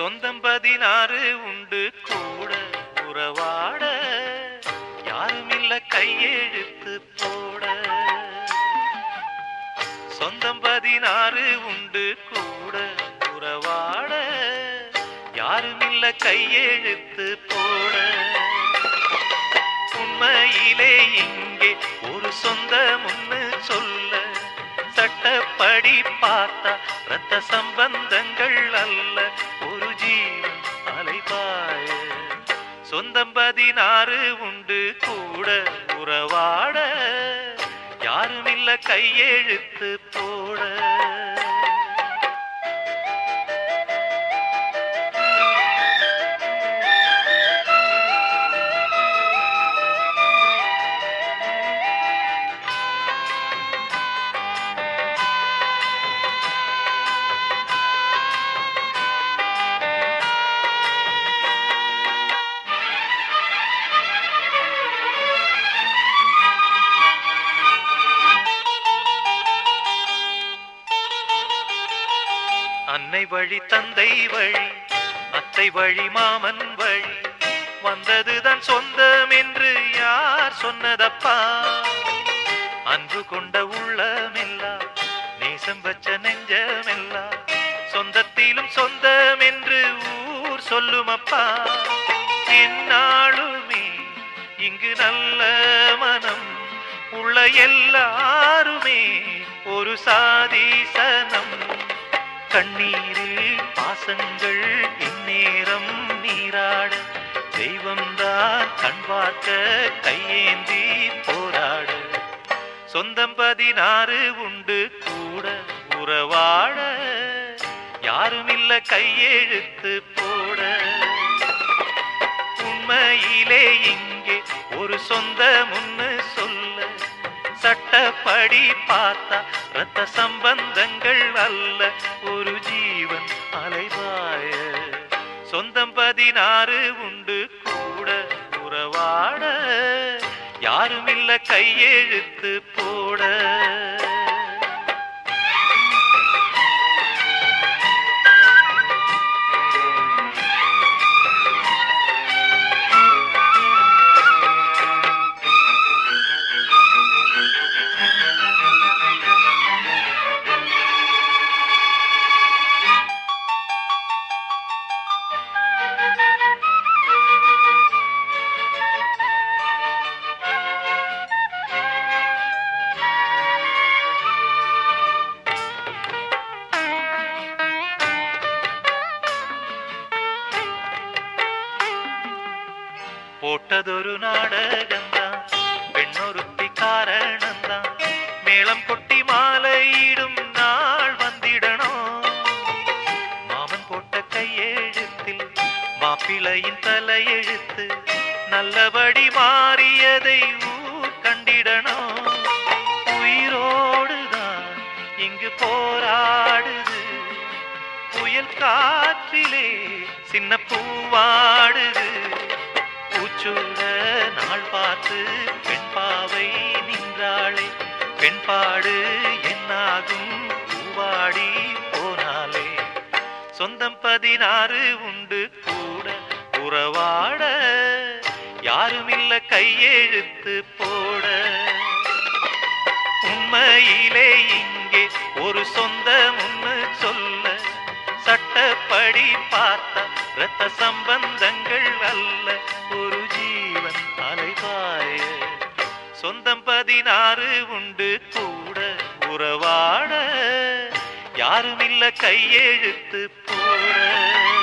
சொந்தம் பதினாறு உண்டு கூட உறவாட யாருமில்ல கையெழுத்து போட சொந்தம் பதினாறு உண்டு கூட உறவாட யாருமில்ல கையெழுத்து போட உண்மையிலே இங்கே ஒரு சொந்த முன்னு சொல்ல சட்டப்படி பார்த்தா ரத்த சம்பந்தங்கள் அல்ல ஒரு ஜீவன் அலைபாய சொந்தம் பதினாறு உண்டு கூட உறவாட யாருமில்ல கையெழுத்து போட அன்னை வழி தந்தை வழி அத்தை வழி மாமன் வழி வந்ததுதான் சொந்தம் என்று யார் சொன்னதப்பா அன்பு கொண்ட உள்ளமெல்லாம் நேசம் வச்ச நெஞ்சமெல்லாம் சொந்தத்திலும் சொந்தம் என்று ஊர் சொல்லுமப்பா என்னாலுமே இங்கு நல்ல மனம் உள்ள எல்லாருமே ஒரு சாதீசனம் கண்ணீரில் பாசங்கள் இந்நேரம் நீராட தெய்வம்தான் கண் பார்க்க கையேந்தி போராட சொந்தம் பதினாறு உண்டு கூட உறவாட யாருமில்ல கையெழுத்து போட உண்மையிலே இங்கே ஒரு சொந்த முன்னு சொல்ல சட்டப்படி பார்த்தா ரத்த சம்பந்தங்கள் அல்ல ஒரு ஜீவன் அலைவாய சொந்தம் பதினாறு உண்டு கூட உறவாட யாருமில்ல கையெழுத்து போட போட்டதொரு நாடகம்தான் பெண்ணொருத்தி காரணம்தான் மேளம் கொட்டி மாலையிடும் நாள் வந்திடணும் மாமன் போட்ட கையெழுத்தில் மாப்பிள்ளையின் தலையெழுத்து நல்லபடி மாறியதை ஊர் கண்டிடணும் உயிரோடுதான் இங்கு போராடுது புயல் காற்றிலே சின்ன பூவாடுது பூச்சூட நாள் பார்த்து பெண் பாவை நின்றாளே பெண் பாடு என்னாகும் பூவாடி போனாலே சொந்தம் பதினாறு உண்டு கூட உறவாட யாருமில்ல கையெழுத்து போட உண்மையிலே இங்கே ஒரு சொந்த முன்னு சொல்ல சட்டப்படி பார்த்தா ரத்த சம்பந்தங்கள் அல்ல ஒரு ஜீவன் அலைபாய சொந்தம் பதினாறு உண்டு கூட உறவாட யாருமில்ல கையெழுத்து போட